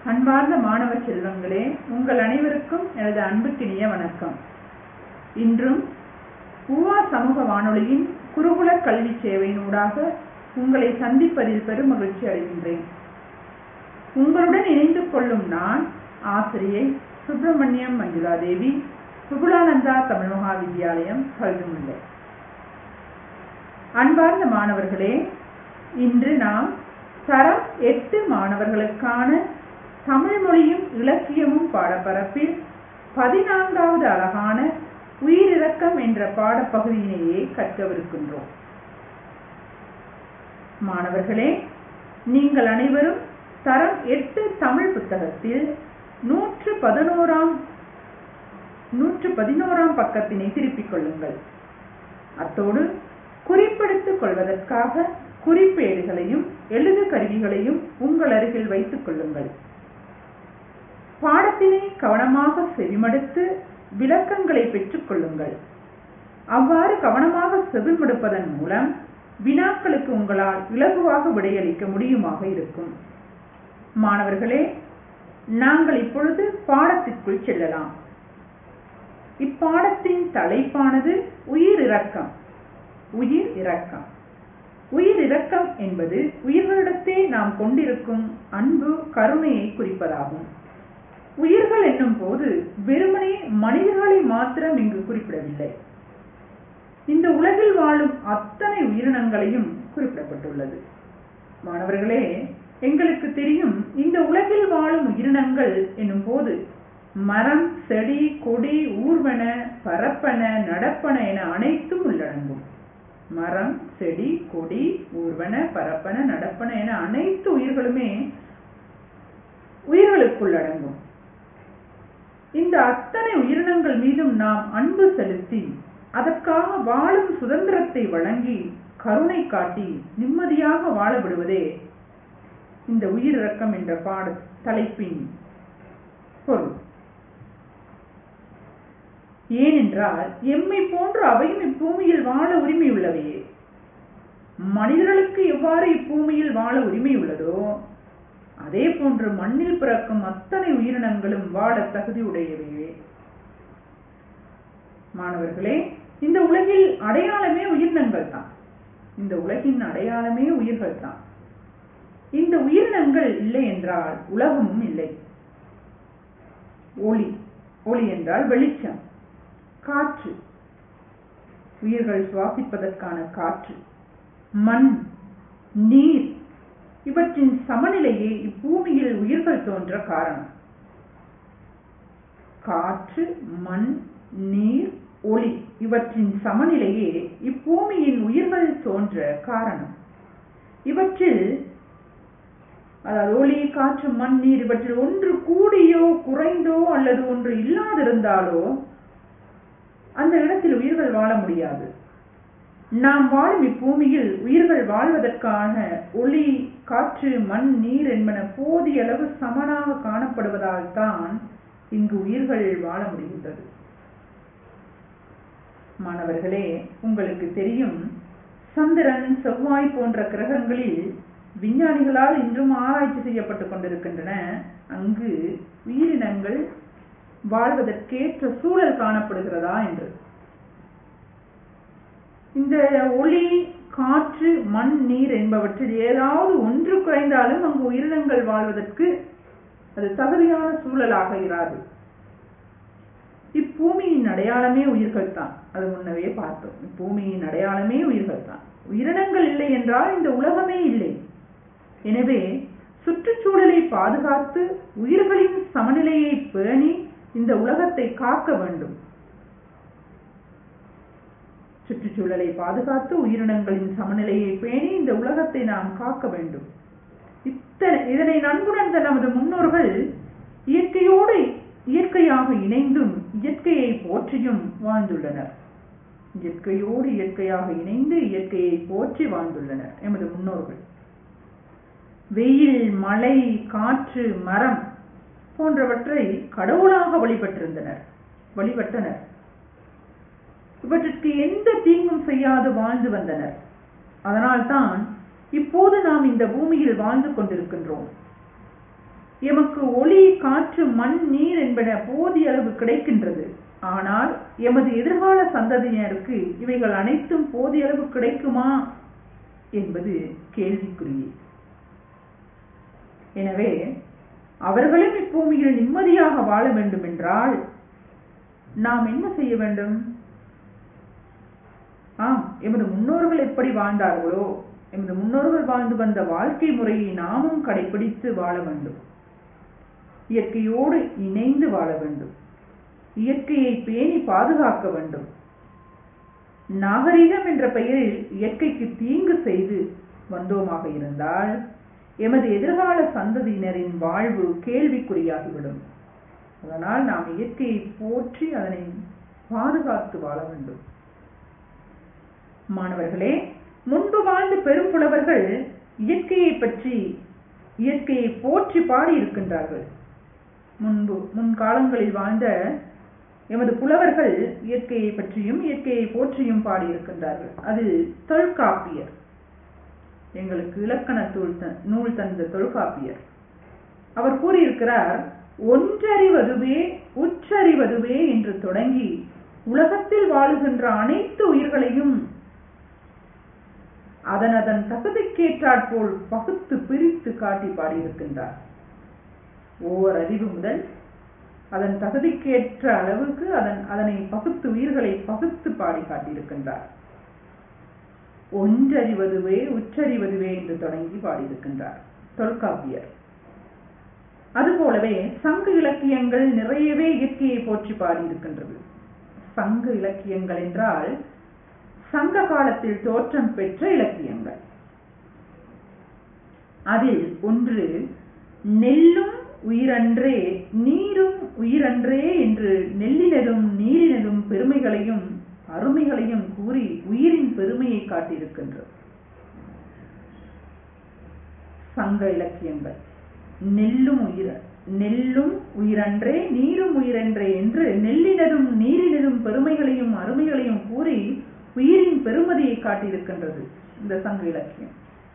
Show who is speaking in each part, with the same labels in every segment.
Speaker 1: அன்பார்ந்த மாணவ செல்வங்களே உங்கள் அனைவருக்கும் எனது அன்புக்கினிய வணக்கம் இன்றும் பூவா சமூக வானொலியின் குருகுல கல்வி சேவையினூடாக உங்களை சந்திப்பதில் பெரும் மகிழ்ச்சி அடைகின்றேன் உங்களுடன் இணைந்து கொள்ளும் நான் ஆசிரியை சுப்பிரமணியம் மஞ்சுளா தேவி சுகுலானந்தா தமிழ் மகா வித்யாலயம் கல்விமுல்லை அன்பார்ந்த மாணவர்களே இன்று நாம் தரம் எட்டு மாணவர்களுக்கான தமிழ் மொழியும் இலக்கியமும் பாடப்பரப்பில் பதினான்காவது அழகான உயிரிறக்கம் என்ற பாடப்பகுதியினையே கற்கவிருக்கின்றோம் மாணவர்களே நீங்கள் அனைவரும் தரம் எட்டு தமிழ் புத்தகத்தில் நூற்று பதினோராம் நூற்று பதினோராம் பக்கத்தினை திருப்பிக் கொள்ளுங்கள் அத்தோடு குறிப்பெடுத்துக் கொள்வதற்காக குறிப்பேடுகளையும் எழுது கருவிகளையும் உங்கள் அருகில் வைத்துக் கொள்ளுங்கள் பாடத்தினை கவனமாக செவிமடுத்து விளக்கங்களை பெற்றுக் கொள்ளுங்கள் அவ்வாறு கவனமாக செவிமடுப்பதன் மூலம் வினாக்களுக்கு உங்களால் இலகுவாக விடையளிக்க முடியுமாக இருக்கும் மாணவர்களே நாங்கள் இப்பொழுது பாடத்திற்குள் செல்லலாம் இப்பாடத்தின் தலைப்பானது உயிர் இறக்கம் உயிர் இறக்கம் உயிர் இரக்கம் என்பது உயிர்களிடத்தே நாம் கொண்டிருக்கும் அன்பு கருணையை குறிப்பதாகும் உயிர்கள் என்னும் போது வெறுமனே மனிதர்களை மாத்திரம் இங்கு குறிப்பிடவில்லை இந்த உலகில் வாழும் அத்தனை உயிரினங்களையும் குறிப்பிடப்பட்டுள்ளது மாணவர்களே எங்களுக்கு தெரியும் இந்த உலகில் வாழும் உயிரினங்கள் என்னும் போது மரம் செடி கொடி ஊர்வன பரப்பன நடப்பன என அனைத்தும் உள்ளடங்கும் மரம் செடி கொடி ஊர்வன பரப்பன நடப்பன என அனைத்து உயிர்களுமே உயிர்களுக்குள் அடங்கும் இந்த அத்தனை உயிரினங்கள் மீதும் நாம் அன்பு செலுத்தி அதற்காக வாழும் சுதந்திரத்தை வழங்கி கருணை காட்டி நிம்மதியாக வாழ விடுவதே இந்த உயிரிறக்கம் என்ற பாட தலைப்பின் பொருள் ஏனென்றால் எம்மை போன்று அவையும் இப்பூமியில் வாழ உரிமை உள்ளவையே மனிதர்களுக்கு எவ்வாறு இப்பூமியில் வாழ உரிமை உள்ளதோ அதே போன்று மண்ணில் பிறக்கும் அத்தனை உயிரினங்களும் வாழ தகுதி உடையவையே மாணவர்களே இந்த உலகில் அடையாளமே உயிரினங்கள் தான் இந்த உலகின் அடையாளமே உயிர்கள் தான் இந்த உயிரினங்கள் இல்லை என்றால் உலகமும் இல்லை ஒளி ஒளி என்றால் வெளிச்சம் காற்று உயிர்கள் சுவாசிப்பதற்கான காற்று மண் நீர் இவற்றின் சமநிலையே இப்பூமியில் உயிர்கள் தோன்ற காரணம் காற்று மண் நீர் ஒளி இவற்றின் சமநிலையே இப்பூமியின் உயிர்கள் தோன்ற காரணம் இவற்றில் அதாவது ஒளி காற்று மண் நீர் இவற்றில் ஒன்று கூடியோ குறைந்தோ அல்லது ஒன்று இல்லாதிருந்தாலோ அந்த இடத்தில் உயிர்கள் வாழ முடியாது நாம் வாழும் இப்பூமியில் உயிர்கள் வாழ்வதற்கான ஒளி காற்று மண் நீர் என்பன போதிய அளவு சமனாக காணப்படுவதால் தான் இங்கு உயிர்கள் வாழ முடிகின்றது மாணவர்களே உங்களுக்கு தெரியும் சந்திரன் செவ்வாய் போன்ற கிரகங்களில் விஞ்ஞானிகளால் இன்றும் ஆராய்ச்சி செய்யப்பட்டுக் கொண்டிருக்கின்றன அங்கு உயிரினங்கள் வாழ்வதற்கேற்ற சூழல் காணப்படுகிறதா என்று இந்த ஒளி காற்று மண் நீர் என்பவற்றில் ஏதாவது ஒன்று குறைந்தாலும் அங்கு உயிரினங்கள் வாழ்வதற்கு அது தகுதியான சூழலாக இராது இப்பூமியின் அடையாளமே உயிர்கள் தான் அது முன்னவே பார்த்தோம் இப்பூமியின் அடையாளமே உயிர்கள் தான் உயிரினங்கள் இல்லை என்றால் இந்த உலகமே இல்லை எனவே சுற்றுச்சூழலை பாதுகாத்து உயிர்களின் சமநிலையை பேணி இந்த உலகத்தை காக்க வேண்டும் சுற்றுச்சூழலை பாதுகாத்து உயிரினங்களின் சமநிலையை பேணி இந்த உலகத்தை நாம் காக்க வேண்டும் இத்தனை இதனை நன்குணர்ந்த நமது முன்னோர்கள் இயற்கையோடு இயற்கையாக இணைந்தும் இயற்கையை போற்றியும் வாழ்ந்துள்ளனர் இயற்கையோடு இயற்கையாக இணைந்து இயற்கையை போற்றி வாழ்ந்துள்ளனர் எமது முன்னோர்கள் வெயில் மழை காற்று மரம் போன்றவற்றை கடவுளாக வழிபட்டிருந்தனர் வழிபட்டனர் இவற்றிற்கு எந்த தீங்கும் செய்யாது வாழ்ந்து வந்தனர் அதனால்தான் இப்போது நாம் இந்த பூமியில் வாழ்ந்து கொண்டிருக்கின்றோம் எமக்கு ஒளி காற்று மண் நீர் என்பன போதிய அளவு கிடைக்கின்றது ஆனால் எமது எதிர்கால சந்ததியினருக்கு இவைகள் அனைத்தும் போதிய அளவு கிடைக்குமா என்பது கேள்விக்குறியே எனவே அவர்களும் இப்பூமியில் நிம்மதியாக வாழ வேண்டும் என்றால் நாம் என்ன செய்ய வேண்டும் ஆம் எமது முன்னோர்கள் எப்படி வாழ்ந்தார்களோ எமது முன்னோர்கள் வாழ்ந்து வந்த வாழ்க்கை முறையை நாமும் கடைபிடித்து வாழ வேண்டும் இயற்கையோடு இணைந்து வாழ வேண்டும் இயற்கையை பேணி பாதுகாக்க வேண்டும் நாகரிகம் என்ற பெயரில் இயற்கைக்கு தீங்கு செய்து வந்தோமாக இருந்தால் எமது எதிர்கால சந்ததியினரின் வாழ்வு கேள்விக்குறியாகிவிடும் அதனால் நாம் இயற்கையை போற்றி அதனை பாதுகாத்து வாழ வேண்டும் மாணவர்களே முன்பு வாழ்ந்த பெரும் புலவர்கள் இயற்கையை பற்றி இயற்கையை போற்றி பாடி இருக்கின்றார்கள் முன்பு முன்காலங்களில் வாழ்ந்த எமது புலவர்கள் இயற்கையை பற்றியும் இயற்கையை போற்றியும் பாடியிருக்கின்றார்கள் அது தொல்காப்பியர் எங்களுக்கு இலக்கண தூள் நூல் தந்த தொல்காப்பியர் அவர் கூறியிருக்கிறார் ஒன்றறிவதுவே உற்றறிவதுவே என்று தொடங்கி உலகத்தில் வாழுகின்ற அனைத்து உயிர்களையும் அதன் அதன் தகுதிக்கேற்றாற்போல் பகுத்து பிரித்து காட்டி பாடியிருக்கின்றார் ஓர் அறிவு முதல் அதன் தகுதிக்கேற்ற அளவுக்கு அதன் அதனை பகுத்து உயிர்களை பகுத்து பாடி காட்டியிருக்கின்றார் ஒன்றறிவதுவே உற்றறிவதுவே என்று தொடங்கி பாடியிருக்கின்றார் தொல்காப்பியர் அதுபோலவே சங்க இலக்கியங்கள் நிறையவே இயற்கையை போற்றி பாடியிருக்கின்றது சங்க இலக்கியங்கள் என்றால் சங்க காலத்தில் தோற்றம் பெற்ற இலக்கியங்கள் அதில் ஒன்று நெல்லும் உயிரன்றே நீரும் உயிரன்றே என்று நெல்லினதும் நீரினதும் பெருமைகளையும் அருமைகளையும் கூறி உயிரின் பெருமையை காட்டியிருக்கின்றது சங்க இலக்கியங்கள் நெல்லும் உயிர நெல்லும் உயிரன்றே நீரும் உயிரன்றே என்று நெல்லினதும் நீரினதும் பெருமைகளையும் அருமைகளையும் கூறி உயிரின் பெருமதியை காட்டியிருக்கின்றது இந்த சங்க இலக்கியம்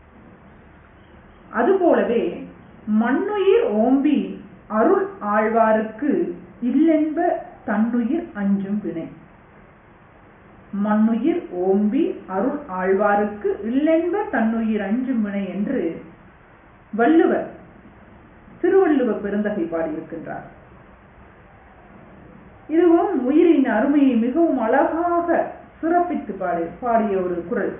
Speaker 1: அதுபோலவே மண்ணுயிர் ஓம்பி அருள் ஆழ்வாருக்கு இல்லென்ப தன்னுயிர் அஞ்சும் வினை மண்ணுயிர் ஓம்பி அருள் ஆழ்வாருக்கு இல்லென்ப தன்னுயிர் அஞ்சும் வினை என்று வள்ளுவர் திருவள்ளுவ பெருந்தகை பாடியிருக்கின்றார் இதுவும் உயிரின் அருமையை மிகவும் அழகாக சிறப்பித்து பாடி பாடிய ஒரு குரல்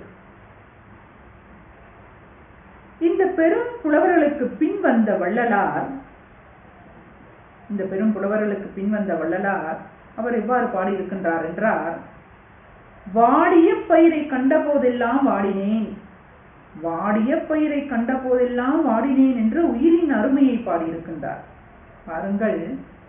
Speaker 1: இந்த பெரும் புலவர்களுக்கு பின் வந்த வள்ளலார் இந்த பெரும் புலவர்களுக்கு பின் வந்த வள்ளலார் அவர் எவ்வாறு பாடியிருக்கின்றார் என்றார் வாடிய பயிரை கண்ட போதெல்லாம் வாடினேன் வாடிய பயிரை கண்ட போதெல்லாம் வாடினேன் என்று உயிரின் அருமையை பாடியிருக்கின்றார் பாருங்கள்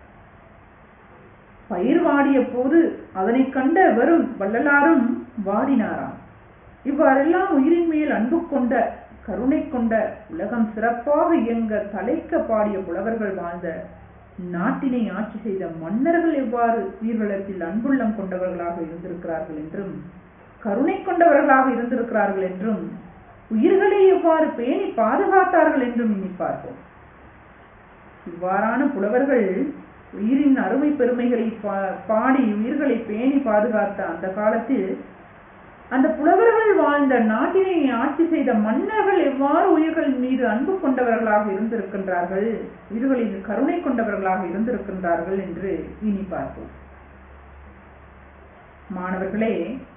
Speaker 1: பயிர் வாடிய போது அதனை கண்ட வெறும் வள்ளலாரும் வாடினாராம் இவ்வாறெல்லாம் உயிரின் மேல் அன்பு கொண்ட கருணை கொண்ட உலகம் சிறப்பாக இயங்க தலைக்க பாடிய புலவர்கள் வாழ்ந்த நாட்டினை ஆட்சி செய்த மன்னர்கள் எவ்வாறு உயிர்வளத்தில் அன்புள்ளம் கொண்டவர்களாக இருந்திருக்கிறார்கள் என்றும் கருணை கொண்டவர்களாக இருந்திருக்கிறார்கள் என்றும் உயிர்களை எவ்வாறு பேணி பாதுகாத்தார்கள் என்றும் எண்ணிப்பார்கள் இவ்வாறான புலவர்கள் உயிரின் அருமை பெருமைகளை பாடி உயிர்களை பேணி பாதுகாத்த அந்த காலத்தில் அந்த புலவர்கள் வாழ்ந்த நாட்டினை ஆட்சி செய்த மன்னர்கள் எவ்வாறு உயிர்கள் மீது அன்பு கொண்டவர்களாக இருந்திருக்கின்றார்கள் உயிர்களின் கருணை கொண்டவர்களாக இருந்திருக்கின்றார்கள் என்று இனி பார்ப்போம் மாணவர்களே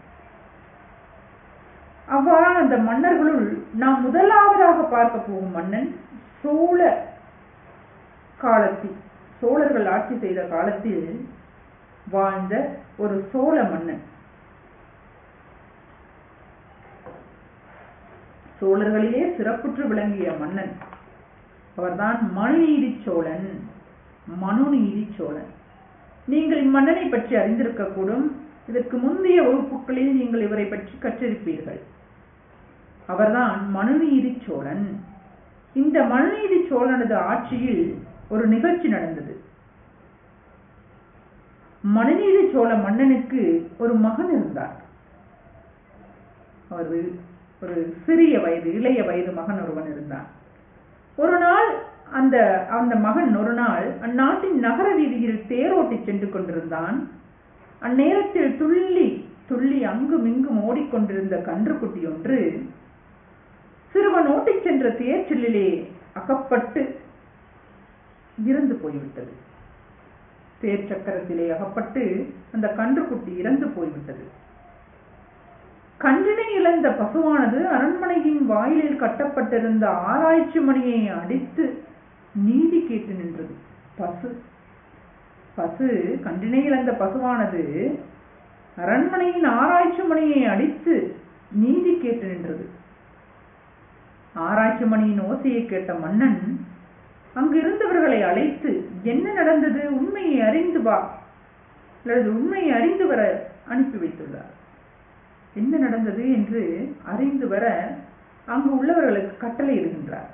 Speaker 1: அவ்வாறான அந்த மன்னர்களுள் நாம் முதலாவதாக பார்க்க போகும் மன்னன் சோழ காலத்தில் சோழர்கள் ஆட்சி செய்த காலத்தில் வாழ்ந்த ஒரு சோழ மன்னன் சோழர்களிலே சிறப்புற்று விளங்கிய மன்னன் அவர்தான் மனுநீதி சோழன் மனுநீதி சோழன் நீங்கள் இம்மன்னனை பற்றி அறிந்திருக்கக்கூடும் இதற்கு முந்தைய வகுப்புகளில் நீங்கள் இவரை பற்றி கற்றிருப்பீர்கள் அவர்தான் மனுநீதி சோழன் இந்த மனுநீதி சோழனது ஆட்சியில் ஒரு நிகழ்ச்சி நடந்தது மனுநீதி சோழ மன்னனுக்கு ஒரு மகன் இருந்தார் அவர் ஒரு சிறிய வயது இளைய வயது மகன் ஒருவன் இருந்தான் ஒரு நாள் அந்த அந்த மகன் ஒரு நாள் அந்நாட்டின் நகர வீதியில் தேரோட்டி சென்று கொண்டிருந்தான் அந்நேரத்தில் துள்ளி துள்ளி அங்கும் இங்கும் ஓடிக்கொண்டிருந்த கன்றுக்குட்டி ஒன்று சிறுவன் ஓட்டிச் சென்ற தேர்ச்சில்லிலே அகப்பட்டு இறந்து போய்விட்டது தேர் சக்கரத்திலே அகப்பட்டு அந்த கன்றுக்குட்டி இறந்து போய்விட்டது கன்றினை இழந்த பசுவானது அரண்மனையின் வாயிலில் கட்டப்பட்டிருந்த ஆராய்ச்சி மணியை அடித்து நீதி கேட்டு நின்றது பசு பசு கன்றினை இழந்த பசுவானது அரண்மனையின் ஆராய்ச்சி மணியை அடித்து நீதி கேட்டு நின்றது ஆராய்ச்சி மணியின் ஓசையை கேட்ட மன்னன் அங்கு இருந்தவர்களை அழைத்து என்ன நடந்தது உண்மையை அறிந்து வா அல்லது உண்மையை அறிந்து வர அனுப்பி வைத்துள்ளார் என்ன நடந்தது என்று அறிந்து வர அங்கு உள்ளவர்களுக்கு கட்டளை இடுகின்றார்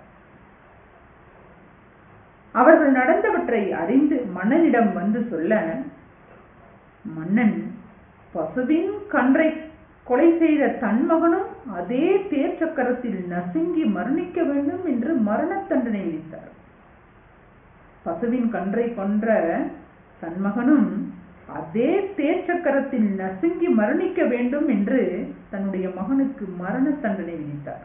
Speaker 1: அவர்கள் நடந்தவற்றை அறிந்து மன்னனிடம் வந்து சொல்ல மன்னன் பசுவின் கன்றை கொலை செய்த தன் மகனும் அதே தேர் சக்கரத்தில் நசுங்கி மரணிக்க வேண்டும் என்று மரண தண்டனை விதித்தார் பசுவின் கன்றை கொன்ற தன் மகனும் அதே தேர் சக்கரத்தில் நசுங்கி மரணிக்க வேண்டும் என்று தன்னுடைய மகனுக்கு மரண தண்டனை விதித்தார்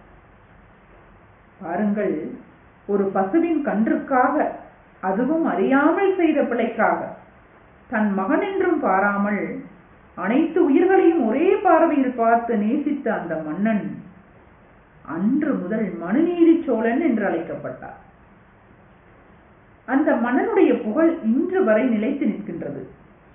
Speaker 1: பாருங்கள் ஒரு பசுவின் கன்றுக்காக அதுவும் அறியாமல் செய்த பிழைக்காக தன் மகன் என்றும் பாராமல் அனைத்து உயிர்களையும் ஒரே பார்வையில் பார்த்து நேசித்த அந்த மன்னன் அன்று முதல் மனுநீதி சோழன் என்று அழைக்கப்பட்டார் அந்த மன்னனுடைய புகழ் இன்று வரை நிலைத்து நிற்கின்றது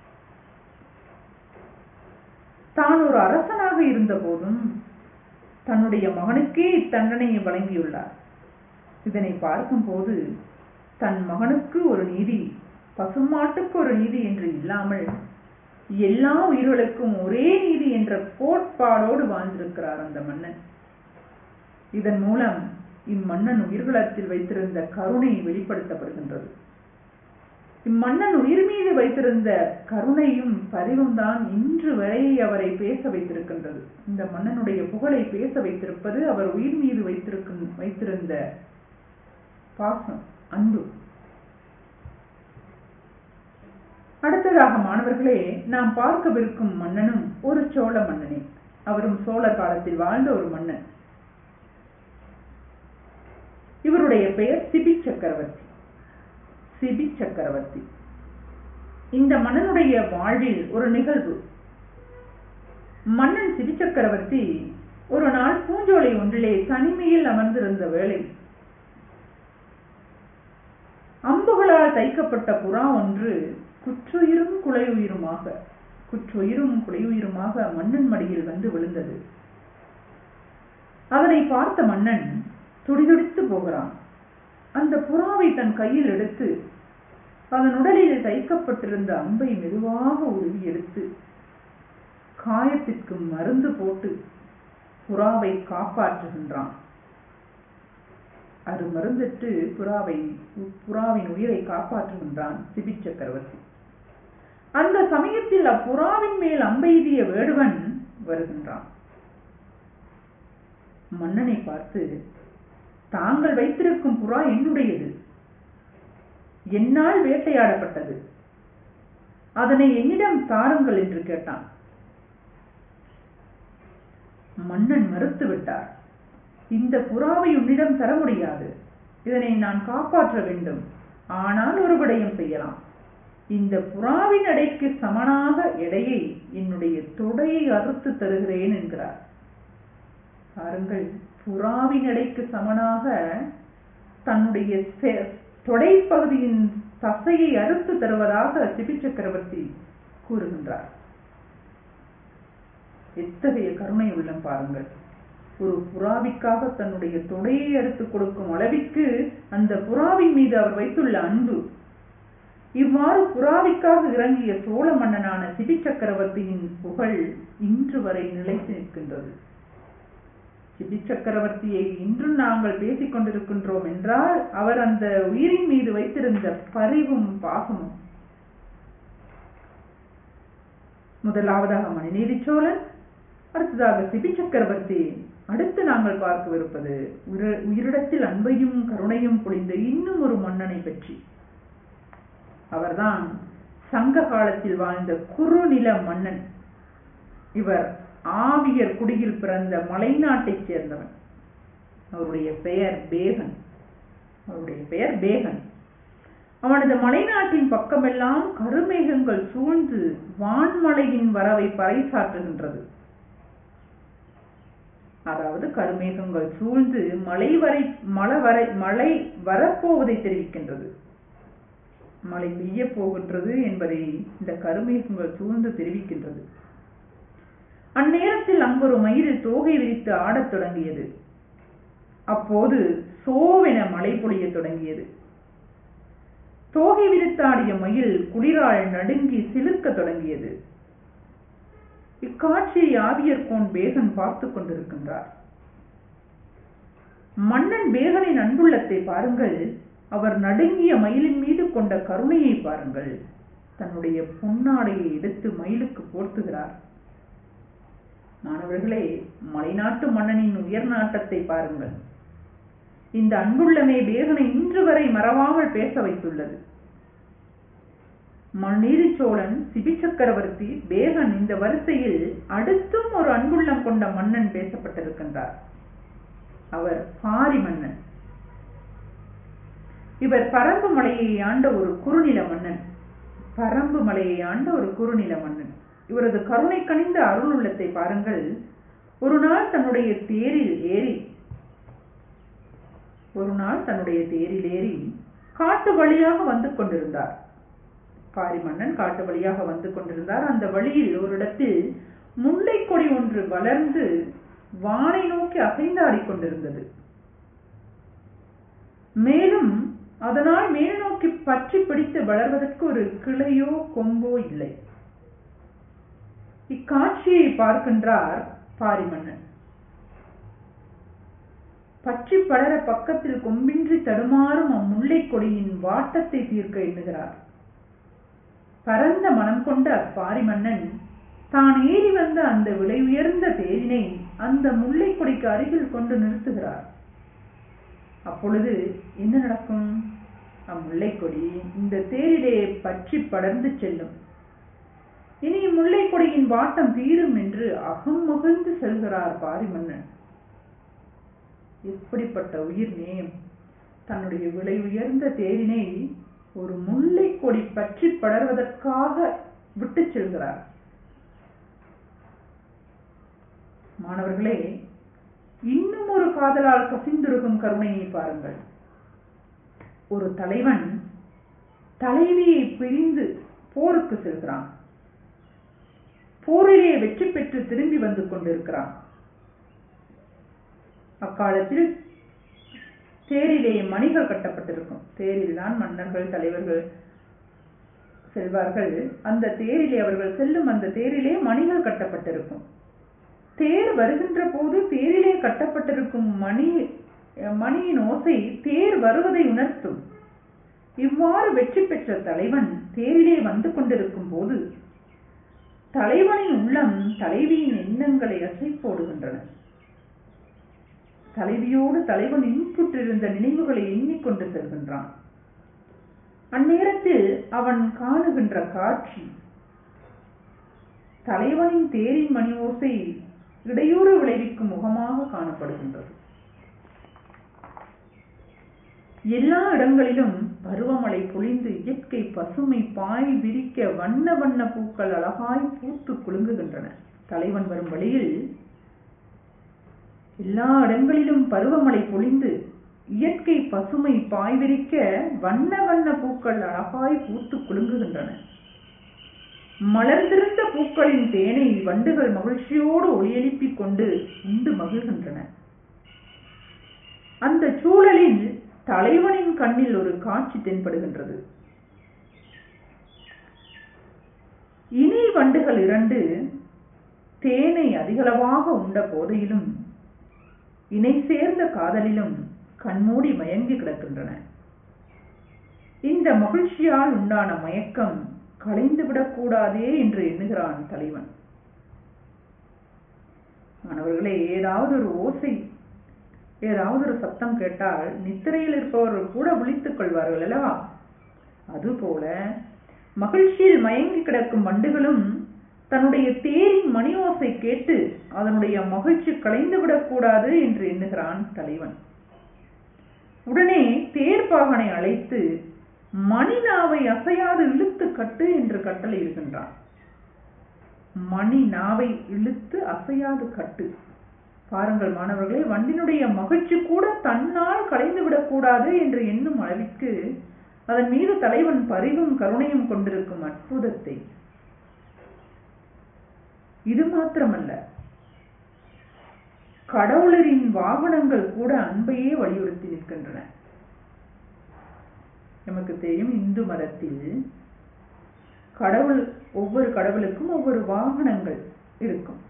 Speaker 1: தான் ஒரு அரசனாக இருந்த போதும் தன்னுடைய மகனுக்கே இத்தண்டனையை வழங்கியுள்ளார் இதனை பார்க்கும்போது தன் மகனுக்கு ஒரு நீதி பசுமாட்டுக்கு ஒரு நீதி என்று இல்லாமல் எல்லா உயிர்களுக்கும் ஒரே நீதி என்ற கோட்பாடோடு வாழ்ந்திருக்கிறார் அந்த மன்னன் இதன் மூலம் இம்மன்னன் உயிர்குலத்தில் வைத்திருந்த கருணை வெளிப்படுத்தப்படுகின்றது இம்மன்னன் உயிர் மீது வைத்திருந்த கருணையும் பரிவும் தான் இன்று வரை அவரை பேச வைத்திருக்கின்றது இந்த மன்னனுடைய புகழை பேச வைத்திருப்பது அவர் உயிர் மீது வைத்திருக்கும் வைத்திருந்த பாசம் அன்பு அடுத்ததாக மாணவர்களே நாம் பார்க்கவிருக்கும் மன்னனும் ஒரு சோழ மன்னனே அவரும் சோழர் காலத்தில் வாழ்ந்த ஒரு மன்னன் இவருடைய பெயர் சிபி சக்கரவர்த்தி சிபி சக்கரவர்த்தி இந்த மன்னனுடைய வாழ்வில் ஒரு நிகழ்வு மன்னன் சிபி சக்கரவர்த்தி ஒரு நாள் பூஞ்சோலை ஒன்றிலே தனிமையில் அமர்ந்திருந்த வேளை அம்புகளால் தைக்கப்பட்ட புறா ஒன்று குற்றுயிரும் குலையுயிருமாக குற்றுயிரும் குலையுயிருமாக மன்னன் மடியில் வந்து விழுந்தது அதனை பார்த்த மன்னன் துடிதுடித்து போகிறான் அந்த புறாவை தன் கையில் எடுத்து அதன் உடலில் தைக்கப்பட்டிருந்த அம்பை மெதுவாக உருவி எடுத்து காயத்திற்கு மருந்து போட்டு புறாவை காப்பாற்றுகின்றான் அது மருந்திட்டு புறாவை புறாவின் உயிரை காப்பாற்றுகின்றான் சிபி சக்கரவர்த்தி அந்த சமயத்தில் அப்புறாவின் மேல் அம்பெய்திய வேடுவன் வருகின்றான் மன்னனை பார்த்து தாங்கள் வைத்திருக்கும் புறா என்னுடையது என்னால் வேட்டையாடப்பட்டது அதனை என்னிடம் தாருங்கள் என்று கேட்டான் மன்னன் மறுத்து விட்டார் இந்த புறாவை உன்னிடம் தர முடியாது இதனை நான் காப்பாற்ற வேண்டும் ஆனால் ஒரு விடயம் செய்யலாம் இந்த புறாவின் எடைக்கு சமனாக எடையை என்னுடைய தொடையை அறுத்து தருகிறேன் என்கிறார் பாருங்கள் புறாவின் எடைக்கு சமனாக தன்னுடைய தொடை பகுதியின் தசையை அறுத்து தருவதாக சிபி சக்கரவர்த்தி கூறுகின்றார் எத்தகைய கருணை உள்ளம் பாருங்கள் ஒரு புறாவிற்காக தன்னுடைய தொடையை அறுத்து கொடுக்கும் அளவிற்கு அந்த புறாவின் மீது அவர் வைத்துள்ள அன்பு இவ்வாறு புறாவிற்காக இறங்கிய சோழ மன்னனான சிபி சக்கரவர்த்தியின் புகழ் இன்று வரை நிலைத்து நிற்கின்றது சிபி சக்கரவர்த்தியை இன்றும் நாங்கள் பேசிக் கொண்டிருக்கின்றோம் என்றால் அவர் அந்த உயிரின் மீது வைத்திருந்த பரிவும் பாசமும் முதலாவதாக மணிநீதி சோழன் அடுத்ததாக சிபி சக்கரவர்த்தி அடுத்து நாங்கள் பார்க்கவிருப்பது உயிர- உயிரிடத்தில் அன்பையும் கருணையும் பொழிந்த இன்னும் ஒரு மன்னனை பற்றி அவர்தான் சங்க காலத்தில் வாழ்ந்த குறுநில மன்னன் இவர் ஆவியர் குடியில் பிறந்த மலைநாட்டைச் சேர்ந்தவன் அவருடைய பெயர் பேகன் அவருடைய பெயர் பேகன் அவனது மலைநாட்டின் பக்கமெல்லாம் கருமேகங்கள் சூழ்ந்து வான்மலையின் வரவை பறைசாற்றுகின்றது அதாவது கருமேகங்கள் சூழ்ந்து மலை வரை மழை வரை மழை வரப்போவதை தெரிவிக்கின்றது மழை பெய்ய போகின்றது என்பதை இந்த கருமேகங்கள் சூழ்ந்து தெரிவிக்கின்றது அந்நேரத்தில் அங்கொரு மயில் தோகை விரித்து ஆடத் தொடங்கியது அப்போது சோவென மழை பொழியத் தொடங்கியது தோகை விரித்தாடிய மயில் குளிரால் நடுங்கி சிலிர்க்க தொடங்கியது இக்காட்சியை ஆவியர்கோன் பேகன் பார்த்துக் கொண்டிருக்கின்றார் மன்னன் பேகனின் அன்புள்ளத்தை பாருங்கள் அவர் நடுங்கிய மயிலின் மீது கொண்ட கருணையை பாருங்கள் தன்னுடைய பொன்னாடையை எடுத்து மயிலுக்கு போர்த்துகிறார் மாணவர்களே மலைநாட்டு மன்னனின் உயர் நாட்டத்தை பாருங்கள் இந்த அன்புள்ளமே பேகனை இன்று வரை மறவாமல் பேச வைத்துள்ளது மண்ணீரி சோழன் சிபி சக்கரவர்த்தி பேகன் இந்த வரிசையில் அடுத்தும் ஒரு அன்புள்ளம் கொண்ட மன்னன் பேசப்பட்டிருக்கின்றார் அவர் பாரி மன்னன் இவர் பரம்பு மலையை ஆண்ட ஒரு குறுநில மன்னன் பரம்பு மலையை ஆண்ட ஒரு குறுநில மன்னன் இவரது கருணை கனிந்த அருள் உள்ளத்தை பாருங்கள் ஒரு நாள் தன்னுடைய தேரில் ஏறி ஒரு நாள் தன்னுடைய தேரில் ஏறி காட்டு வழியாக வந்து கொண்டிருந்தார் பாரி மன்னன் காட்டு வழியாக வந்து கொண்டிருந்தார் அந்த வழியில் ஒரு இடத்தில் முல்லை கொடி ஒன்று வளர்ந்து வானை நோக்கி அசைந்தாடிக் கொண்டிருந்தது மேலும் அதனால் மேல் நோக்கி பற்றி பிடித்து வளர்வதற்கு ஒரு கிளையோ கொம்போ இல்லை இக்காட்சியை பார்க்கின்றார் பாரிமன்னன் பற்றி படர பக்கத்தில் கொம்பின்றி தடுமாறும் அம்முல்லை கொடியின் வாட்டத்தை தீர்க்க எண்ணுகிறார் பரந்த மனம் கொண்ட அப்பாரி மன்னன் தான் ஏறி வந்த அந்த விலை உயர்ந்த தேரினை அந்த முல்லை கொடிக்கு அருகில் கொண்டு நிறுத்துகிறார் அப்பொழுது என்ன நடக்கும் அம்முல்லை கொடி இந்த தேரிலே பற்றி படர்ந்து செல்லும் இனி முல்லை கொடியின் வாட்டம் தீரும் என்று அகம் மகிழ்ந்து செல்கிறார் பாரிமன்னன் எப்படிப்பட்ட உயிர் நேயம் தன்னுடைய விலை உயர்ந்த தேரினை ஒரு முல்லை கொடி பற்றி படர்வதற்காக விட்டு செல்கிறார் மாணவர்களே இன்னும் ஒரு காதலால் கசிந்துருகும் கருணையை பாருங்கள் ஒரு தலைவன் தலைவியை பிரிந்து போருக்கு செல்கிறான் போரிலே வெற்றி பெற்று திரும்பி வந்து கொண்டிருக்கிறான் அக்காலத்தில் தேரிலே மணிகள் கட்டப்பட்டிருக்கும் தேரில் தான் மன்னர்கள் தலைவர்கள் செல்வார்கள் அந்த தேரிலே அவர்கள் செல்லும் அந்த தேரிலே மணிகள் கட்டப்பட்டிருக்கும் தேர் வருகின்ற போது தேரிலே கட்டப்பட்டிருக்கும் மணி மணியின் ஓசை தேர் வருவதை உணர்த்தும் இவ்வாறு வெற்றி பெற்ற தலைவன் தேரிலே வந்து கொண்டிருக்கும் போது தலைவனின் உள்ளம் தலைவியின் எண்ணங்களை அசை போடுகின்றன தலைவியோடு தலைவன் இன்புற்றிருந்த நினைவுகளை எண்ணிக்கொண்டு செல்கின்றான் அந்நேரத்தில் அவன் காணுகின்ற காட்சி தலைவனின் தேரின் மணி ஓசை இடையூறு விளைவிக்கும் முகமாக காணப்படுகின்றது எல்லா இடங்களிலும் பருவமழை பொழிந்து இயற்கை பசுமை பாய் விரிக்க வண்ண வண்ண பூக்கள் அழகாய் பூத்து குலுங்குகின்றன தலைவன் வரும் வழியில் எல்லா இடங்களிலும் பருவமழை பொழிந்து இயற்கை பசுமை பாய் விரிக்க வண்ண வண்ண பூக்கள் அழகாய் பூத்து குலுங்குகின்றன மலர்ந்திருந்த பூக்களின் தேனை வண்டுகள் மகிழ்ச்சியோடு ஒளியெழுப்பிக் கொண்டு உண்டு மகிழ்கின்றன அந்த சூழலில் தலைவனின் கண்ணில் ஒரு காட்சி தென்படுகின்றது இனி வண்டுகள் இரண்டு தேனை அதிகளவாக உண்ட போதையிலும் இணை சேர்ந்த காதலிலும் கண்மூடி மயங்கி கிடக்கின்றன இந்த மகிழ்ச்சியால் உண்டான மயக்கம் கலைந்து விடக்கூடாதே என்று எண்ணுகிறான் தலைவன் மாணவர்களே ஏதாவது ஒரு ஓசை ஏதாவது ஒரு சத்தம் கேட்டால் நித்திரையில் இருப்பவர்கள் கூட விழித்துக் கொள்வார்கள் அல்லவா அதுபோல மகிழ்ச்சியில் மயங்கி கிடக்கும் வண்டுகளும் தன்னுடைய தேரின் மணி ஓசை கேட்டு அதனுடைய மகிழ்ச்சி கலைந்துவிடக் கூடாது என்று எண்ணுகிறான் தலைவன் உடனே தேர்ப்பாகனை அழைத்து மணி நாவை அசையாது இழுத்து கட்டு என்று கட்டளை இருக்கின்றான் மணி நாவை இழுத்து அசையாது கட்டு பாருங்கள் மாணவர்களே வண்டினுடைய மகிழ்ச்சி கூட தன்னால் கலைந்து விடக்கூடாது என்று எண்ணும் அளவிற்கு அதன் மீது தலைவன் பரிவும் கருணையும் கொண்டிருக்கும் அற்புதத்தை இது மாத்திரமல்ல கடவுளரின் வாகனங்கள் கூட அன்பையே வலியுறுத்தி நிற்கின்றன நமக்கு தெரியும் இந்து மதத்தில் கடவுள் ஒவ்வொரு கடவுளுக்கும் ஒவ்வொரு வாகனங்கள் இருக்கும்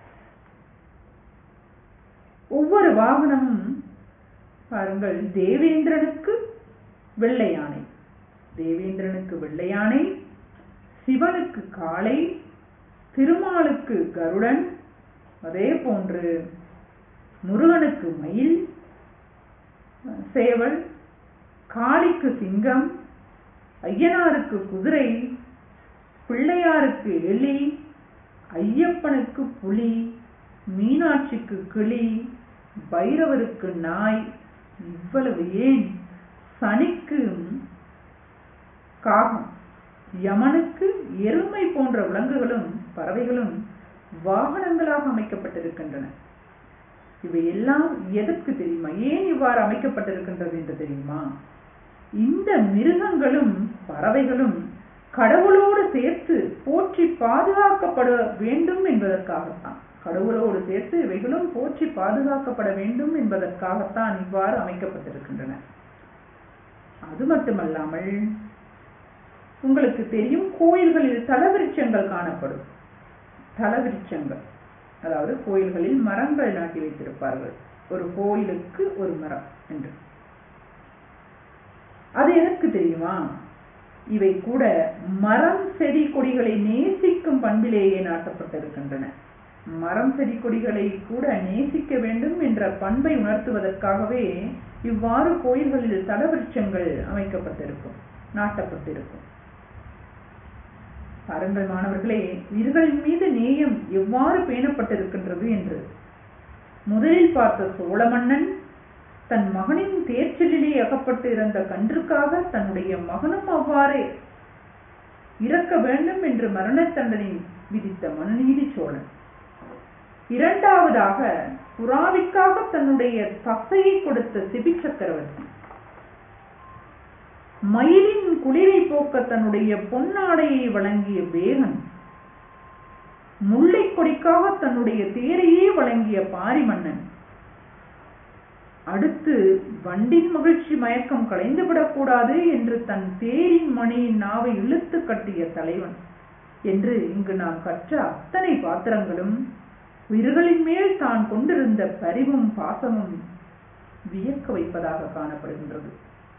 Speaker 1: ஒவ்வொரு வாகனமும் பாருங்கள் தேவேந்திரனுக்கு வெள்ளை யானை தேவேந்திரனுக்கு வெள்ளை யானை சிவனுக்கு காளை திருமாலுக்கு கருடன் அதே போன்று முருகனுக்கு மயில் சேவல் காளிக்கு சிங்கம் ஐயனாருக்கு குதிரை பிள்ளையாருக்கு எலி ஐயப்பனுக்கு புலி மீனாட்சிக்கு கிளி பைரவருக்கு நாய் இவ்வளவு ஏன் சனிக்கு காகம் யமனுக்கு எருமை போன்ற விலங்குகளும் பறவைகளும் வாகனங்களாக அமைக்கப்பட்டிருக்கின்றன இவை எல்லாம் எதற்கு தெரியுமா ஏன் இவ்வாறு அமைக்கப்பட்டிருக்கின்றது என்று தெரியுமா இந்த மிருகங்களும் பறவைகளும் கடவுளோடு சேர்த்து போற்றி பாதுகாக்கப்பட வேண்டும் என்பதற்காகத்தான் கடவுளோடு சேர்த்து இவைகளும் போற்றி பாதுகாக்கப்பட வேண்டும் என்பதற்காகத்தான் இவ்வாறு அமைக்கப்பட்டிருக்கின்றன அது மட்டுமல்லாமல் உங்களுக்கு தெரியும் கோயில்களில் தலவிருட்சங்கள் காணப்படும் தலவிருட்சங்கள் அதாவது கோயில்களில் மரங்கள் நாட்டி வைத்திருப்பார்கள் ஒரு கோயிலுக்கு ஒரு மரம் என்று அது எனக்கு தெரியுமா இவை கூட மரம் செடி கொடிகளை நேசிக்கும் பண்பிலேயே நாட்டப்பட்டிருக்கின்றன மரம் செடி கொடிகளை கூட நேசிக்க வேண்டும் என்ற பண்பை உணர்த்துவதற்காகவே இவ்வாறு கோயில்களில் தலவிருட்சங்கள் அமைக்கப்பட்டிருக்கும் நாட்டப்பட்டிருக்கும் பாருங்கள் மாணவர்களே உயிர்களின் மீது நேயம் எவ்வாறு பேணப்பட்டிருக்கின்றது என்று முதலில் பார்த்த சோழ மன்னன் தன் மகனின் தேர்ச்சலிலே அகப்பட்டு இருந்த கன்றுக்காக தன்னுடைய மகனும் அவ்வாறே இறக்க வேண்டும் என்று மரண தண்டனை விதித்த மனுநீதி சோழன் இரண்டாவதாக புறாவிற்காக தன்னுடைய தசையை கொடுத்த சிபி சக்கரவர்த்தி மயிலின் குளிரை போக்க தன்னுடைய பொன்னாடையை வழங்கிய வேகன் முல்லை கொடிக்காக தன்னுடைய தேரையே வழங்கிய பாரி மன்னன் அடுத்து வண்டின் மகிழ்ச்சி மயக்கம் கலைந்துவிடக்கூடாது என்று தன் தேரின் மணியின் நாவை இழுத்து கட்டிய தலைவன் என்று இங்கு நாம் கற்ற அத்தனை பாத்திரங்களும் உயிர்களின் மேல் தான் கொண்டிருந்த பரிவும் பாசமும் வியக்க வைப்பதாக காணப்படுகின்றது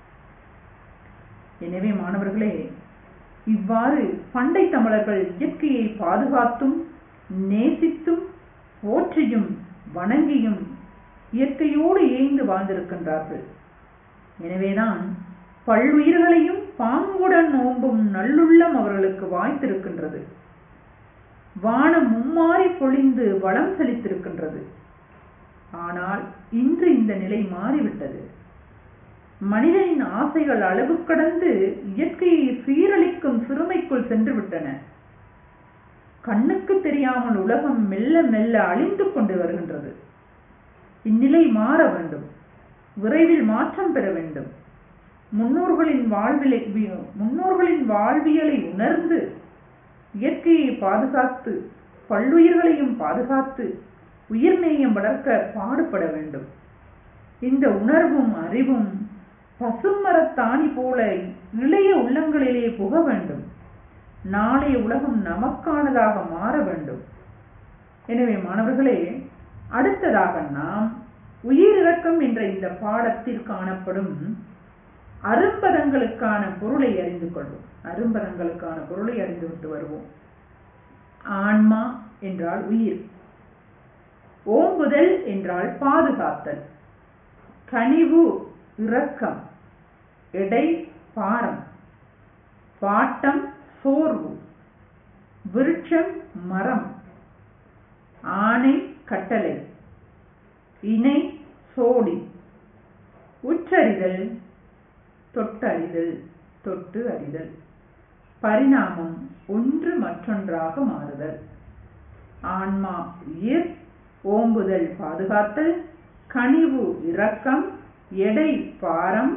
Speaker 1: எனவே மாணவர்களே இவ்வாறு பண்டை தமிழர்கள் இயற்கையை பாதுகாத்தும் நேசித்தும் போற்றியும் வணங்கியும் இயற்கையோடு ஏய்ந்து வாழ்ந்திருக்கின்றார்கள் எனவேதான் பல்லுயிர்களையும் பாங்குடன் நோம்பும் நல்லுள்ளம் அவர்களுக்கு வாய்த்திருக்கின்றது வானம் மும்மாறி பொழிந்து வளம் செழித்திருக்கின்றது ஆனால் இன்று இந்த நிலை மாறிவிட்டது மனிதனின் ஆசைகள் அளவு கடந்து இயற்கையை சீரழிக்கும் சிறுமைக்குள் சென்று விட்டன கண்ணுக்கு தெரியாமல் உலகம் மெல்ல மெல்ல அழிந்து கொண்டு வருகின்றது இந்நிலை மாற வேண்டும் விரைவில் மாற்றம் பெற வேண்டும் முன்னோர்களின் வாழ்விலை முன்னோர்களின் வாழ்வியலை உணர்ந்து இயற்கையை பாதுகாத்து பல்லுயிர்களையும் பாதுகாத்து உயிர்நேயம் வளர்க்க பாடுபட வேண்டும் இந்த உணர்வும் அறிவும் பசுமரத்தாணி போல இளைய உள்ளங்களிலே புக வேண்டும் நாளைய உலகம் நமக்கானதாக மாற வேண்டும் எனவே மாணவர்களே அடுத்ததாக நாம் உயிரிறக்கம் என்ற இந்த பாடத்தில் காணப்படும் அரும்பதங்களுக்கான பொருளை அறிந்து கொள்வோம் அரும்பதங்களுக்கான பொருளை அறிந்துவிட்டு வருவோம் ஆன்மா என்றால் உயிர் ஓம்புதல் என்றால் பாதுகாத்தல் கனிவு இரக்கம் எடை பாரம் வாட்டம் சோர்வு விருட்சம் மரம் ஆணை கட்டளை இணை சோடி உற்றறிதல் தொட்டறிதல் தொட்டு அறிதல் பரிணாமம் ஒன்று மற்றொன்றாக மாறுதல் ஆன்மா உயிர் ஓம்புதல் பாதுகாத்தல் கனிவு இரக்கம் எடை பாரம்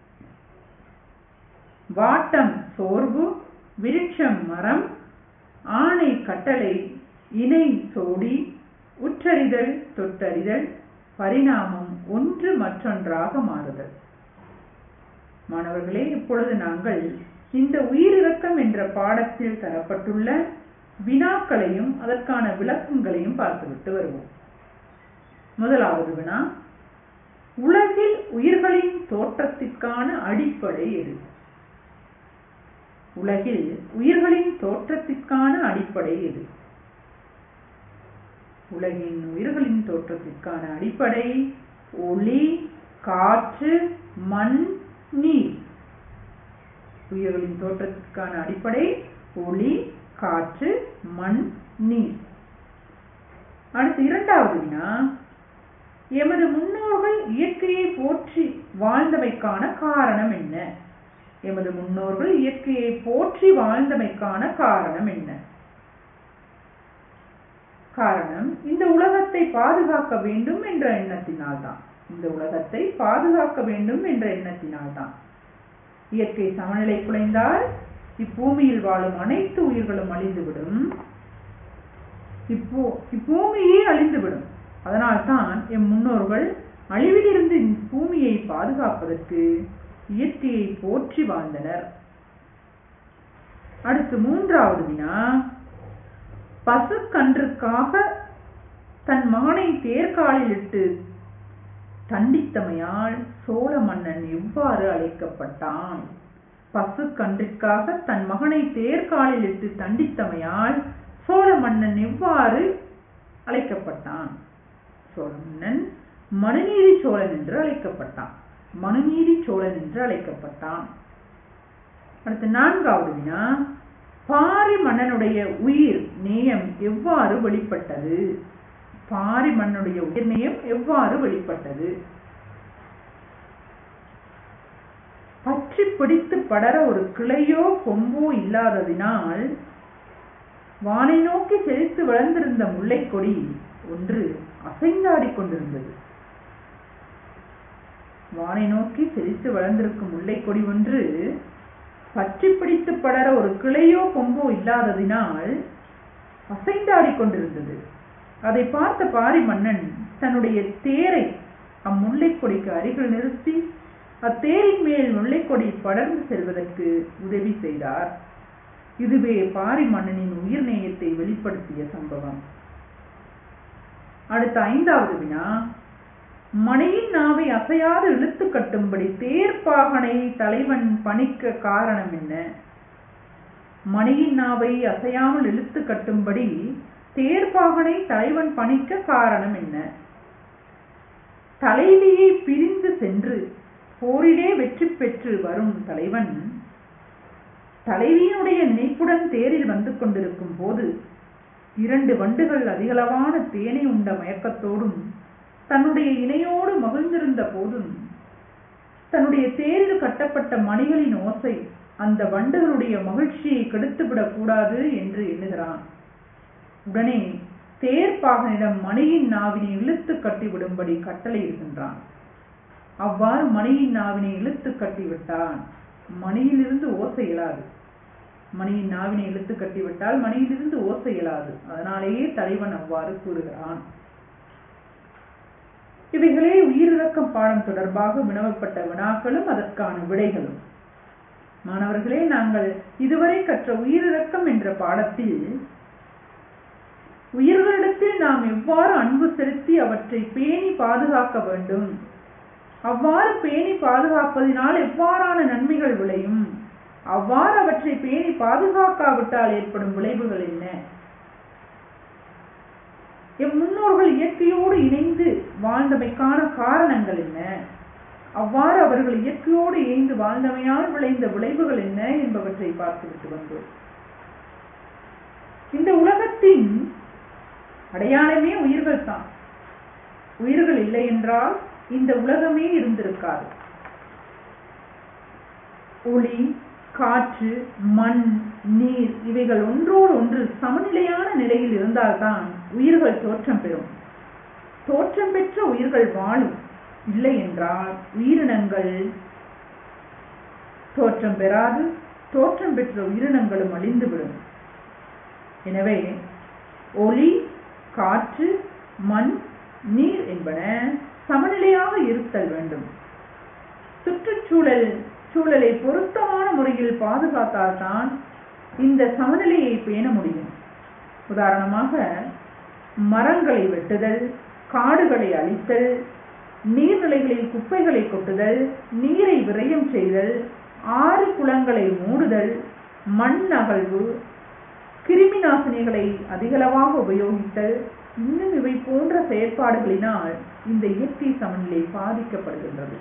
Speaker 1: வாட்டம் சோர்வு விருட்சம் மரம் ஆணை கட்டளை இணை சோடி உற்றறிதல் தொட்டறிதல் பரிணாமம் ஒன்று மற்றொன்றாக மாறுதல் மாணவர்களே இப்பொழுது நாங்கள் இந்த உயிரிறக்கம் என்ற பாடத்தில் தரப்பட்டுள்ள வினாக்களையும் அதற்கான விளக்கங்களையும் பார்த்துவிட்டு வருவோம் முதலாவது வினா உலகில் உயிர்களின் தோற்றத்திற்கான அடிப்படை எது உலகில் உயிர்களின் தோற்றத்திற்கான அடிப்படை எது உலகின் உயிர்களின் தோற்றத்திற்கான அடிப்படை ஒளி காற்று மண் நீர் உயிர்களின் தோற்றத்திற்கான அடிப்படை ஒளி காற்று மண் நீர் அடுத்து இரண்டாவது வினா எமது முன்னோர்கள் இயற்கையை போற்றி வாழ்ந்தமைக்கான காரணம் என்ன எமது முன்னோர்கள் இயற்கையை போற்றி வாழ்ந்தமைக்கான காரணம் என்ன காரணம் இந்த உலகத்தை பாதுகாக்க வேண்டும் என்ற எண்ணத்தினால்தான் இந்த உலகத்தை பாதுகாக்க வேண்டும் என்ற எண்ணத்தினால்தான் இயற்கை சமநிலை குலைந்தால் இப்பூமியில் வாழும் அனைத்து உயிர்களும் அழிந்துவிடும் இப்போ இப்பூமியே அழிந்துவிடும் அதனால்தான் எம் முன்னோர்கள் அழிவிலிருந்து பூமியை பாதுகாப்பதற்கு இயற்கையை போற்றி வாழ்ந்தனர் அடுத்து மூன்றாவது வினா பசுக்கன்றுக்காக தன் மகனை தேர்காலில் இட்டு தண்டித்தமையால் சோழ மன்னன் எவ்வாறு அழைக்கப்பட்டான் பசுக்கன்றிற்காக தன் மகனை தேர்காலில் இட்டு தண்டித்தமையால் சோழ மன்னன் எவ்வாறு அழைக்கப்பட்டான் சோழ மன்னன் மனுநீதி சோழன் என்று அழைக்கப்பட்டான் மனுநீதி சோழன் என்று அழைக்கப்பட்டான் அடுத்து நான்காவது வினா பாரி மன்னனுடைய உயிர் நேயம் எவ்வாறு வெளிப்பட்டது பாரி மன்னுடைய உயிர் நேயம் எவ்வாறு வெளிப்பட்டது பற்றி பிடித்து படர ஒரு கிளையோ கொம்போ இல்லாததினால் வானை நோக்கி செழித்து வளர்ந்திருந்த முல்லை கொடி ஒன்று அசைந்தாடிக் கொண்டிருந்தது வானை நோக்கி செழித்து வளர்ந்திருக்கும் முல்லை கொடி ஒன்று பற்றி பிடித்து படர ஒரு கிளையோ கொம்போ இல்லாததினால் அசைந்தாடிக் கொண்டிருந்தது அதை பார்த்த பாரி மன்னன் தன்னுடைய தேரை அம்முல்லை கொடிக்கு அருகில் நிறுத்தி அத்தேரின் மேல் முல்லைக்கொடி படர்ந்து செல்வதற்கு உதவி செய்தார் இதுவே பாரி மன்னனின் உயிர் நேயத்தை வெளிப்படுத்திய சம்பவம் அடுத்த ஐந்தாவது வினா மணியின் நாவை அசையாது இழுத்து கட்டும்படி தேர்ப்பாகனை தலைவன் பணிக்க காரணம் என்ன மணியின் நாவை அசையாமல் இழுத்து கட்டும்படி தேர்ப்பாகனை தலைவன் பணிக்க காரணம் என்ன தலைவியை பிரிந்து சென்று போரிலே வெற்றி பெற்று வரும் தலைவன் தலைவியினுடைய நினைப்புடன் தேரில் வந்து கொண்டிருக்கும் போது இரண்டு வண்டுகள் அதிகளவான தேனை உண்ட மயக்கத்தோடும் தன்னுடைய இணையோடு மகிழ்ந்திருந்த போதும் தன்னுடைய தேரில் கட்டப்பட்ட மணிகளின் ஓசை அந்த வண்டுகளுடைய மகிழ்ச்சியை கெடுத்துவிடக் கூடாது என்று எண்ணுகிறான் உடனே தேர்ப்பாகனிடம் மணியின் நாவினை இழுத்து கட்டிவிடும்படி கட்டளையிடுகின்றான் அவ்வாறு மணியின் நாவினை இழுத்து கட்டிவிட்டான் மணியிலிருந்து ஓசை இயலாது மணியின் நாவினை இழுத்து கட்டிவிட்டால் மணியிலிருந்து ஓசை இயலாது அதனாலேயே தலைவன் அவ்வாறு கூறுகிறான் இவைகளே உயிரிழக்கம் பாடம் தொடர்பாக வினவப்பட்ட வினாக்களும் அதற்கான விடைகளும் மாணவர்களே நாங்கள் இதுவரை கற்ற உயிரிழக்கம் என்ற பாடத்தில் உயிர்களிடத்தில் நாம் எவ்வாறு அன்பு செலுத்தி அவற்றை பேணி பாதுகாக்க வேண்டும் அவ்வாறு பேணி பாதுகாப்பதினால் எவ்வாறான நன்மைகள் விளையும் அவ்வாறு அவற்றை பேணி பாதுகாக்காவிட்டால் ஏற்படும் விளைவுகள் என்ன எம் முன்னோர்கள் இயற்கையோடு இணைந்து வாழ்ந்தமைக்கான காரணங்கள் என்ன அவ்வாறு அவர்கள் இயற்கையோடு இணைந்து வாழ்ந்தமையால் விளைந்த விளைவுகள் என்ன என்பவற்றை பார்த்துவிட்டு வந்தோம் இந்த உலகத்தின் அடையாளமே உயிர்கள் தான் உயிர்கள் இல்லை என்றால் இந்த உலகமே இருந்திருக்காது ஒளி காற்று மண் நீர் இவைகள் ஒன்றோடு ஒன்று சமநிலையான நிலையில் இருந்தால்தான் உயிர்கள் தோற்றம் பெறும் தோற்றம் பெற்ற உயிர்கள் வாழும் இல்லை என்றால் உயிரினங்கள் தோற்றம் பெறாது தோற்றம் பெற்ற உயிரினங்களும் அழிந்துவிடும் எனவே ஒளி காற்று மண் நீர் என்பன சமநிலையாக இருத்தல் வேண்டும் சுற்றுச்சூழல் சூழலை பொருத்தமான முறையில் பாதுகாத்தால்தான் இந்த சமநிலையை பேண முடியும் உதாரணமாக மரங்களை வெட்டுதல் காடுகளை அழித்தல் நீர்நிலைகளில் குப்பைகளை கொட்டுதல் நீரை விரயம் செய்தல் ஆறு குளங்களை மூடுதல் மண் அகழ்வு கிருமி நாசினிகளை அதிகளவாக உபயோகித்தல் இன்னும் இவை போன்ற செயற்பாடுகளினால் இந்த இயற்கை சமநிலை பாதிக்கப்படுகின்றது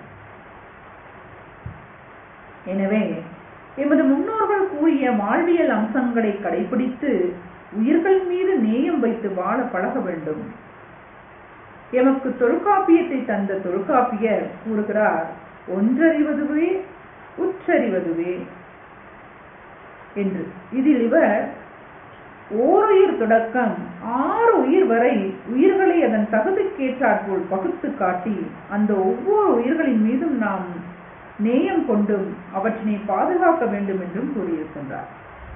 Speaker 1: எனவே எமது முன்னோர்கள் கூறிய வாழ்வியல் அம்சங்களை கடைபிடித்து உயிர்கள் மீது நேயம் வைத்து வாழ பழக வேண்டும் எமக்கு தொல்காப்பியத்தை தந்த தொல்காப்பியர் கூறுகிறார் ஒன்றறிவதுவே உற்றறிவதுவே என்று இதில் இவர் ஓருயிர் தொடக்கம் ஆறு உயிர் வரை உயிர்களை அதன் தகுதிக்கேற்றாற்போல் பகுத்து காட்டி அந்த ஒவ்வொரு உயிர்களின் மீதும் நாம் நேயம் கொண்டும் அவற்றினை பாதுகாக்க வேண்டும் என்றும் கூறியிருக்கின்றார்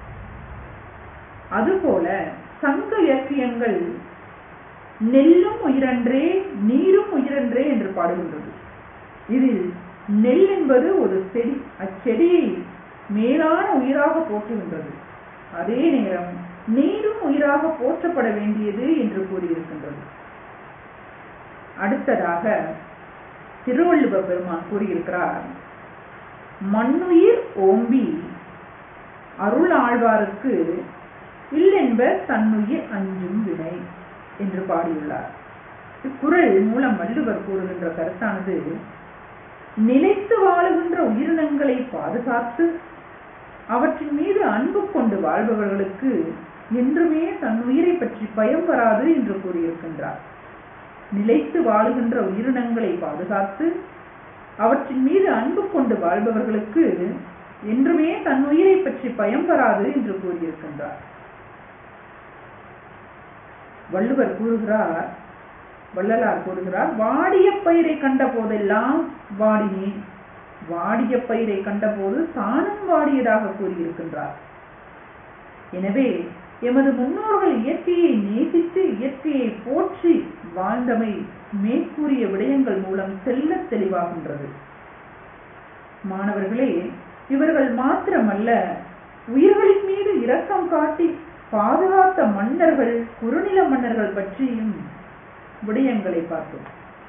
Speaker 1: அதுபோல சங்க இலக்கியங்கள் நெல்லும் உயிரன்றே நீரும் உயிரன்றே என்று பாடுகின்றது இதில் நெல் என்பது ஒரு செடி அச்செடியை மேலான உயிராக போற்றுகின்றது அதே நேரம் நீரும் உயிராக போற்றப்பட வேண்டியது என்று கூறியிருக்கின்றது அடுத்ததாக திருவள்ளுவ பெருமான் கூறியிருக்கிறார் மண்ணுயிர் ஓம்பி அருள் ஆழ்வாருக்கு இல்லென்ப தன்னுயிர் அஞ்சும் வினை என்று பாடியுள்ளார் இக்குறள் மூலம் வள்ளுவர் கூறுகின்ற கருத்தானது நிலைத்து வாழுகின்ற உயிரினங்களை பாதுகாத்து அவற்றின் மீது அன்பு கொண்டு வாழ்பவர்களுக்கு என்றுமே தன் உயிரை பற்றி பயம் வராது என்று கூறியிருக்கின்றார் நிலைத்து வாழுகின்ற உயிரினங்களை பாதுகாத்து அவற்றின் மீது அன்பு கொண்டு வாழ்பவர்களுக்கு என்றுமே தன் உயிரை பற்றி பயம் வராது என்று கூறியிருக்கின்றார் வள்ளுவர் கூறுகிறார் வள்ளலார் கூறுகிறார் வாடிய பயிரை கண்ட போதெல்லாம் வாடினேன் வாடிய பயிரை கண்டபோது தானும் வாடியதாக கூறியிருக்கின்றார் எனவே எமது முன்னோர்கள் இயற்கையை நேசித்து இயற்கையை போற்றி வாழ்ந்தமை மேற்கூறிய விடயங்கள் மூலம் செல்ல தெளிவாகின்றது மாணவர்களே இவர்கள் மாத்திரமல்ல உயிர்களின் மீது இரக்கம் காட்டி பாதுகாத்த மன்னர்கள் குறுநில மன்னர்கள் பற்றியும் விடயங்களை பார்த்தோம்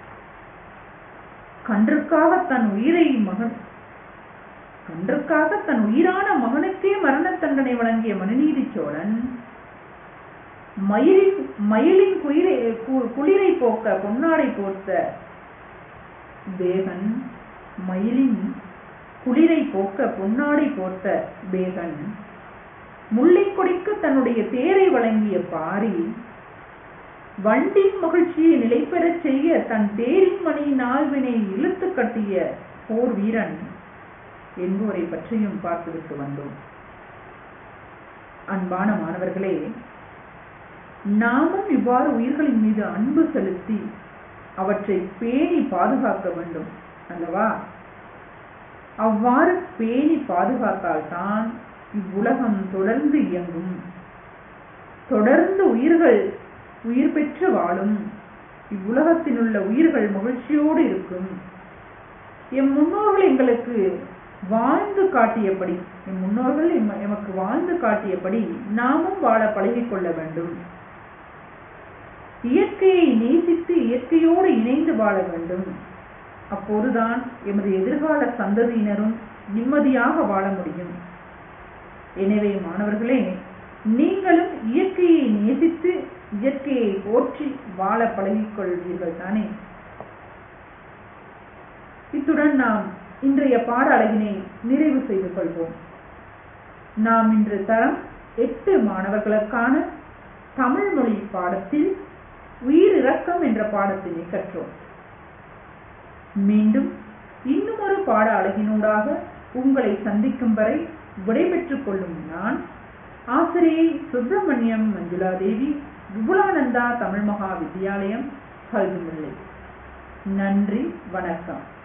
Speaker 1: கன்றுக்காக தன் உயிரை மகன் கன்றுக்காக தன் உயிரான மகனுக்கே மரண தண்டனை வழங்கிய மனுநீதி சோழன் மயிலின் மயிலின் குயிரை குளிரை போக்க பொன்னாடை போர்த்த பேகன் மயிலின் குளிரை போக்க பொன்னாடை போர்த்த பேகன் முல்லை கொடிக்கு தன்னுடைய தேரை வழங்கிய பாரி வண்டின் மகிழ்ச்சியை நிலைபெறச் செய்ய தன் தேரின் மணி நாள்வினை இழுத்து கட்டிய போர் வீரன் என்போரை பற்றியும் பார்த்துவிட்டு வந்தோம் அன்பான மாணவர்களே நாமும் இவ்வாறு உயிர்களின் மீது அன்பு செலுத்தி அவற்றை பேணி பாதுகாக்க வேண்டும் அல்லவா அவ்வாறு பேணி பாதுகாத்தால்தான் இவ்வுலகம் தொடர்ந்து இயங்கும் தொடர்ந்து உயிர்கள் உயிர் பெற்று வாழும் இவ்வுலகத்தில் உள்ள உயிர்கள் மகிழ்ச்சியோடு இருக்கும் எம் முன்னோர்கள் எங்களுக்கு வாழ்ந்து காட்டியபடி எம் முன்னோர்கள் எமக்கு வாழ்ந்து காட்டியபடி நாமும் வாழ பழகிக் கொள்ள வேண்டும் இயற்கையை நேசித்து இயற்கையோடு இணைந்து வாழ வேண்டும் அப்போதுதான் எமது எதிர்கால சந்ததியினரும் நிம்மதியாக வாழ முடியும் எனவே மாணவர்களே நீங்களும் இயற்கையை நேசித்து இயற்கையை போற்றி வாழ பழகிக் கொள்வீர்கள் தானே இத்துடன் நாம் இன்றைய பாட அழகினை நிறைவு செய்து கொள்வோம் நாம் இன்று தரம் எட்டு மாணவர்களுக்கான தமிழ் மொழி பாடத்தில் உயிரிறக்கம் என்ற பாடத்தினை கற்றோம் மீண்டும் இன்னும் ஒரு பாட அழகினூடாக உங்களை சந்திக்கும் வரை விடைபெற்றுக் கொள்ளும் நான் ஆசிரியை சுப்பிரமணியம் மஞ்சுளா தேவி விபுலானந்தா தமிழ் மகா வித்தியாலயம் கல்விமுல்லை நன்றி வணக்கம்